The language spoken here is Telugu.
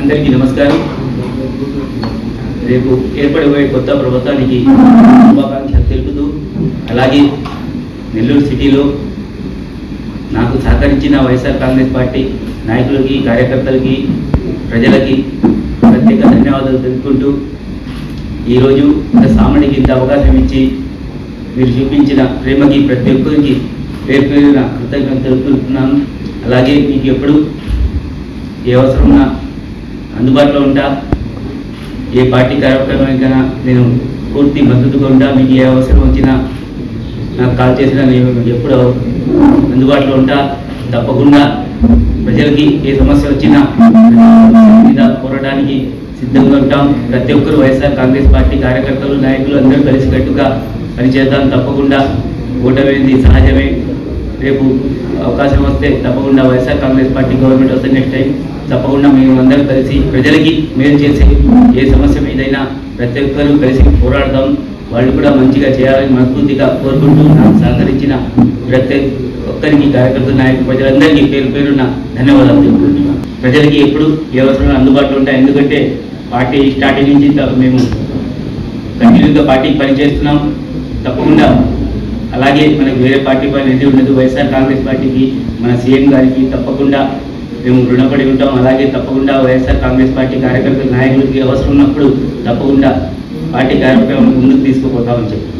అందరికీ నమస్కారం రేపు ఏర్పడబోయే కొత్త ప్రభుత్వానికి శుభాకాంక్షలు తెలుపుతూ అలాగే నెల్లూరు సిటీలో నాకు సహకరించిన వైఎస్ఆర్ కాంగ్రెస్ పార్టీ నాయకులకి కార్యకర్తలకి ప్రజలకి ప్రత్యేక ధన్యవాదాలు తెలుపుకుంటూ ఈరోజు ఇంత సామాన్యకి ఇంత అవకాశం ఇచ్చి మీరు చూపించిన ప్రేమకి ప్రతి ఒక్కరికి పేరు పేరున కృతజ్ఞతలు తెలుపుతున్నాను అలాగే మీకు ఎప్పుడు ఏ అవసరం ఉన్నా అందుబాటులో ఉంటా ఏ పార్టీ కార్యక్రమానికైనా నేను పూర్తి మద్దతుగా ఉంటా మీకు ఏ అవసరం వచ్చినా నాకు కాల్ చేసినా నేను మీకు ఎప్పుడు అందుబాటులో ఉంటా తప్పకుండా ప్రజలకి ఏ సమస్య వచ్చినా మీద పోరాటానికి సిద్ధంగా ఉంటాం ప్రతి ఒక్కరు వైఎస్ఆర్ కాంగ్రెస్ పార్టీ కార్యకర్తలు నాయకులు అందరూ కలిసికట్టుగా పనిచేద్దాం తప్పకుండా ఓటమైంది సహజమే రేపు అవకాశం వస్తే తప్పకుండా వైఎస్ఆర్ కాంగ్రెస్ పార్టీ గవర్నమెంట్ వస్తే నెక్స్ట్ టైం తప్పకుండా మేము అందరం కలిసి ప్రజలకి మేలు చేసే ఏ సమస్య మీదైనా ప్రతి ఒక్కరూ కలిసి పోరాడదాం వాళ్ళు కూడా మంచిగా చేయాలని మనస్ఫూర్తిగా కోరుకుంటూ నాకు సహకరించిన ప్రతి ఒక్కరికి కార్యకర్త నాయకులు ప్రజలందరికీ పేరు పేరున ధన్యవాదాలు తెలుపుకుంటున్నాను ప్రజలకి ఎప్పుడు ఏ అవసరం అందుబాటులో ఉంటాయి ఎందుకంటే పార్టీ స్టార్టింగ్ నుంచి త- మేము కంటిన్యూగా పార్టీకి పనిచేస్తున్నాం తప్పకుండా అలాగే మనకు వేరే పార్టీ పని ఏది ఉండదు వైఎస్ఆర్ కాంగ్రెస్ పార్టీకి మన సీఎం గారికి తప్పకుండా మేము రుణపడి ఉంటాం అలాగే తప్పకుండా వైఎస్ఆర్ కాంగ్రెస్ పార్టీ కార్యకర్తల నాయకులకి అవసరం ఉన్నప్పుడు తప్పకుండా పార్టీ కార్యక్రమం ముందుకు తీసుకుపోతామని చెప్పి